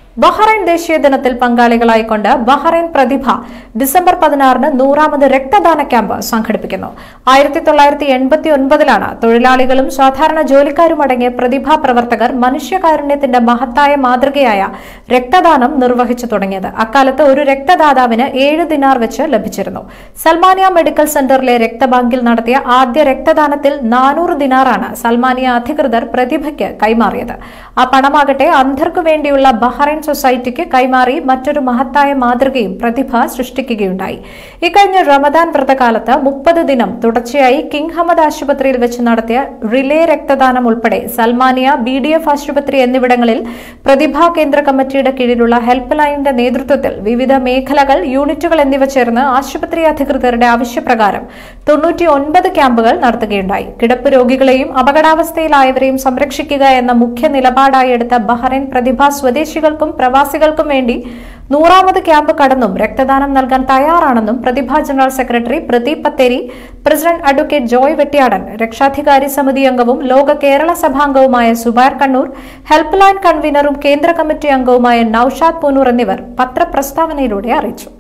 Bahrain ദേശീയ ദിനത്തിൽ പങ്കാളികളായിക്കൊണ്ട് Bahrain പ്രതിഭ December പതിനാറിന് നൂറാമത് രക്തദാന ക്യാമ്പ് സംഘടിപ്പിക്കുന്നു ആയിരത്തി തൊള്ളായിരത്തി എൺപത്തി ഒൻപതിലാണ് തൊഴിലാളികളും സാധാരണ ജോലിക്കാരും അടങ്ങിയ പ്രതിഭാ പ്രവർത്തകർ മനുഷ്യകാരുണ്യത്തിന്റെ മഹത്തായ മാതൃകയായ രക്തദാനം നിർവഹിച്ചു തുടങ്ങിയത് അക്കാലത്ത് ഒരു രക്തദാതാവിന് ഏഴ് ദിനാർ വെച്ച് ലഭിച്ചിരുന്നു സൽമാനിയ മെഡിക്കൽ സെന്ററിലെ രക്തബാങ്കിൽ നടത്തിയ ആദ്യ രക്തദാനത്തിൽ നാനൂറ് ദിനാറാണ് സൽമാനിയ അധികൃതർ പ്രതിഭയ്ക്ക് കൈമാറിയത് ആ പണമാകട്ടെ അന്ധർക്കു വേണ്ടിയുള്ള ബഹ്റൈൻ സൊസൈറ്റിക്ക് കൈമാറി മറ്റൊരു മഹത്തായ മാതൃകയും പ്രതിഭ സൃഷ്ടിക്കുകയുണ്ടായി ഇക്കഴിഞ്ഞ റമദാൻ വ്രതകാലത്ത് മുപ്പത് ദിനം തുടർച്ചയായി കിങ് ഹമദ് ആശുപത്രിയിൽ വെച്ച് നടത്തിയ റിലേ രക്തദാനം ഉൾപ്പെടെ സൽമാനിയ ബി ഡി എഫ് ആശുപത്രി എന്നിവിടങ്ങളിൽ പ്രതിഭാ കേന്ദ്ര കമ്മിറ്റിയുടെ കീഴിലുള്ള ഹെൽപ്പ് ലൈനിന്റെ നേതൃത്വത്തിൽ വിവിധ മേഖലകൾ യൂണിറ്റുകൾ എന്നിവ ചേർന്ന് ആശുപത്രി അധികൃതരുടെ ആവശ്യപ്രകാരം തൊണ്ണൂറ്റി ഒൻപത് ക്യാമ്പുകൾ നടത്തുകയുണ്ടായി കിടപ്പ് രോഗികളെയും അപകടാവസ്ഥയിലായവരെയും സംരക്ഷിക്കുക എന്ന മുഖ്യ നിലപാടായി എടുത്ത ബഹ്റൈൻ പ്രതിഭാ സ്വദേശികൾക്കും പ്രവാസികൾക്കും വേണ്ടി നൂറാമത് ക്യാമ്പ് കടന്നും രക്തദാനം നൽകാൻ തയ്യാറാണെന്നും Prathibha general secretary Pradeep Patheri president advocate Joy Vettiyadan രക്ഷാധികാരി സമിതി അംഗവും ലോക കേരള സഭാംഗവുമായ സുബാർ കണ്ണൂർ ഹെൽപ്പ് ലൈൻ കൺവീനറും കേന്ദ്ര കമ്മിറ്റി അംഗവുമായ നൌഷാദ് പൂനൂർ എന്നിവർ പത്രപ്രസ്താവനയിലൂടെ അറിയിച്ചു